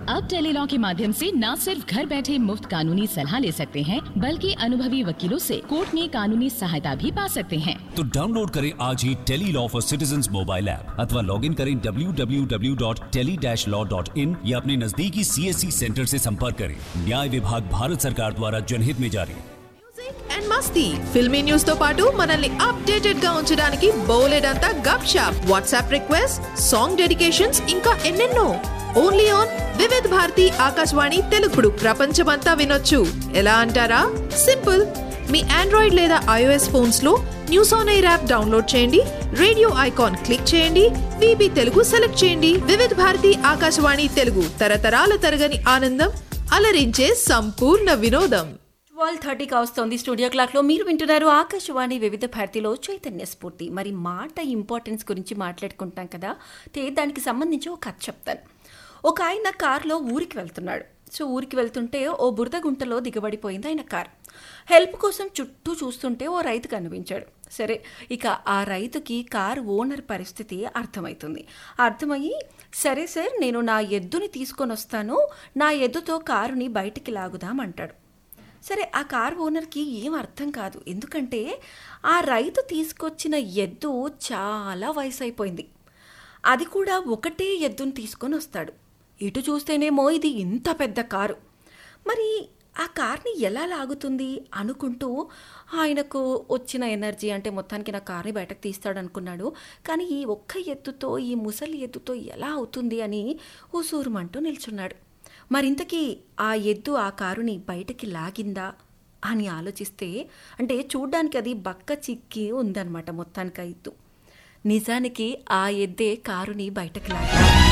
अब टेलीलॉ के माध्यम से न सिर्फ घर बैठे मुफ्त कानूनी सलाह ले सकते हैं बल्कि अनुभवी वकीलों से कोर्ट में कानूनी सहायता भी पा सकते हैं तो डाउनलोड करें आज ही tele law for citizen mobile app अथवा लॉग इन करें www.tele-law.in या अपने नजदीकी सीएससी सेंटर से संपर्क करें न्याय विभाग भारत सरकार द्वारा जनहित में जारी మ్యూజిక్ అండ్ మస్తీ ఫిల్మీ న్యూస్ తో పాటు మనల్ని అప్డేటెడ్ గా ఉంచడానికి బోలెడ్ అంతా గప్ షాప్ వాట్సాప్ రిక్వెస్ట్ సాంగ్ డెడికేషన్స్ ఇంకా ఎన్నెన్నో ఓన్లీ ఆన్ వివిధ్ భారతి ఆకాశవాణి తెలుగుడు ప్రపంచమంతా వినొచ్చు ఎలా అంటారా సింపుల్ మీ ఆండ్రాయిడ్ లేదా ఐఓఎస్ ఫోన్స్ లో news on air app download చేయండి రేడియో ఐకాన్ క్లిక్ చేయండి విబి తెలుగు సెలెక్ట్ చేయండి వివిధ్ భారతి ఆకాశవాణి తెలుగు తరతరాల తరగని ఆనందం అలరించే సంపూర్ణ వినోదం ట్వెల్వ్ థర్టీకి వస్తోంది స్టూడియో క్లాక్లో మీరు వింటున్నారు ఆకాశవాణి వివిధ భారతిలో చైతన్య స్ఫూర్తి మరి మాట ఇంపార్టెన్స్ గురించి మాట్లాడుకుంటాం కదా తే దానికి సంబంధించి ఒక కథ చెప్తాను ఒక ఆయన కారులో ఊరికి వెళ్తున్నాడు సో ఊరికి వెళ్తుంటే ఓ బురద గుంటలో దిగబడిపోయింది ఆయన కార్ హెల్ప్ కోసం చుట్టూ చూస్తుంటే ఓ రైతు కనిపించాడు సరే ఇక ఆ రైతుకి కారు ఓనర్ పరిస్థితి అర్థమవుతుంది అర్థమయ్యి సరే సార్ నేను నా ఎద్దుని తీసుకొని వస్తాను నా ఎద్దుతో కారుని బయటికి లాగుదామంటాడు సరే ఆ కార్ ఓనర్కి ఏం అర్థం కాదు ఎందుకంటే ఆ రైతు తీసుకొచ్చిన ఎద్దు చాలా వయసు అయిపోయింది అది కూడా ఒకటే ఎద్దును తీసుకొని వస్తాడు ఇటు చూస్తేనేమో ఇది ఇంత పెద్ద కారు మరి ఆ కార్ని ఎలా లాగుతుంది అనుకుంటూ ఆయనకు వచ్చిన ఎనర్జీ అంటే మొత్తానికి నా కార్ని బయటకు తీస్తాడు అనుకున్నాడు కానీ ఈ ఒక్క ఎద్దుతో ఈ ముసలి ఎద్దుతో ఎలా అవుతుంది అని ఊసూరుమంటూ నిల్చున్నాడు మరింతకీ ఆ ఎద్దు ఆ కారుని బయటకి లాగిందా అని ఆలోచిస్తే అంటే చూడ్డానికి అది బక్క చిక్కి ఉందన్నమాట మొత్తానికి ఆ ఎద్దు నిజానికి ఆ ఎద్దే కారుని బయటకి లాగింది